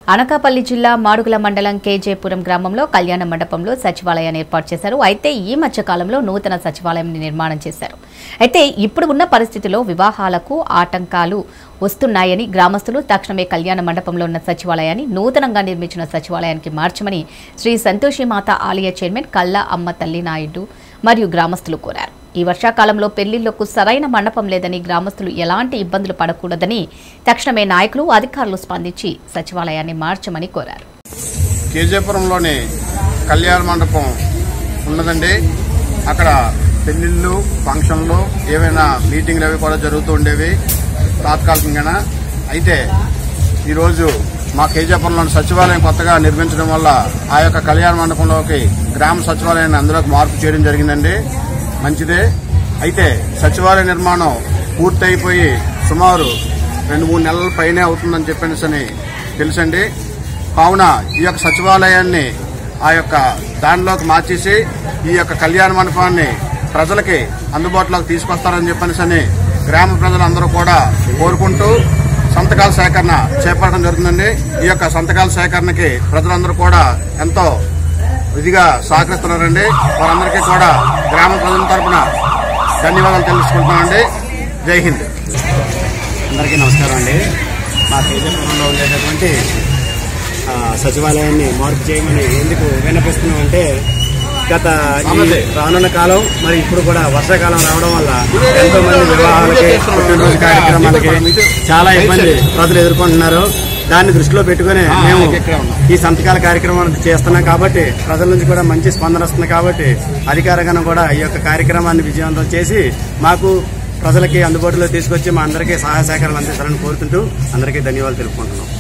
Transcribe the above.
అనకాపల్లి జిల్లా మాడుగుల మండలం కేజేపురం గ్రామంలో కళ్యాణ మండపంలో సచివాలయాన్ని ఏర్పాటు చేశారు అయితే ఈ మధ్య కాలంలో నూతన సచివాలయం నిర్మాణం చేశారు అయితే ఇప్పుడు ఉన్న పరిస్థితిలో వివాహాలకు ఆటంకాలు వస్తున్నాయని గ్రామస్తులు తక్షణమే కళ్యాణ మండపంలో ఉన్న సచివాలయాన్ని నూతనంగా నిర్మించిన సచివాలయానికి మార్చమని శ్రీ సంతోషిమాత ఆలయ చైర్మన్ కల్లా అమ్మ తల్లి నాయుడు మరియు గ్రామస్తులు కోరారు ఈ వర్షాకాలంలో పెళ్లిళ్లకు సరైన మండపం లేదని గ్రామస్తులు ఎలాంటి ఇబ్బందులు పడకూడదని తక్షణమే నాయకులు అధికారులు స్పందించి సచివాలయాన్ని మార్చమని కోరారు కేజీపురంలోని కళ్యాణ మండపం ఉన్నదండి అక్కడ పెళ్లిళ్ళు ఫంక్షన్లు ఏవైనా మీటింగ్లు అవి కూడా జరుగుతూ ఉండేవి తాత్కాలికంగా అయితే ఈరోజు మా కేజీపురంలోని సచివాలయం కొత్తగా నిర్మించడం వల్ల ఆ యొక్క కళ్యాణ మండపంలోకి గ్రామ సచివాలయాన్ని అందులోకి మార్పు చేయడం జరిగిందండి మంచిదే అయితే సచివాలయ నిర్మాణం పూర్తయిపోయి సుమారు రెండు మూడు నెలల పైనే అవుతుందని చెప్పేసి అని తెలుసండి కావున ఈ యొక్క సచివాలయాన్ని ఆ యొక్క దానిలోకి మార్చేసి ఈ యొక్క కళ్యాణ మండపాన్ని ప్రజలకి అందుబాటులోకి తీసుకొస్తారని చెప్పనేసి అని గ్రామ ప్రజలందరూ కూడా కోరుకుంటూ సంతకాల సేకరణ చేపట్టడం జరుగుతుందండి ఈ యొక్క సంతకాల సేకరణకి ప్రజలందరూ కూడా ఎంతో ఇదిగా సహకరిస్తున్నారండి వారందరికీ కూడా గ్రామ ప్రజల తరపున ధన్యవాదాలు తెలుసుకుంటున్నామండి జై హింద్ అందరికీ నమస్కారం అండి మా తేజపురంలో ఉండేటటువంటి ఆ, సచివాలయాన్ని మార్పు చేయమని ఎందుకు విన్నపిస్తున్నాం అంటే గత ఈ రానున్న కాలం మరి ఇప్పుడు కూడా వర్షాకాలం రావడం వల్ల ఎంతో మంది వివాహాలకి పుట్టినరోజు కార్యక్రమాలకి చాలా ఇబ్బంది ప్రజలు ఎదుర్కొంటున్నారు దాన్ని దృష్టిలో పెట్టుకుని మేము ఈ సంతకాల కార్యక్రమాన్ని చేస్తున్నాం కాబట్టి ప్రజల నుంచి కూడా మంచి స్పందన వస్తుంది కాబట్టి అధికారగణం కూడా ఈ యొక్క కార్యక్రమాన్ని విజయవంతం చేసి మాకు ప్రజలకి అందుబాటులో తీసుకొచ్చి మా అందరికీ సహాయ సహకారాలు అందిస్తారని కోరుతుంటూ అందరికీ ధన్యవాదాలు తెలుపుకుంటున్నాం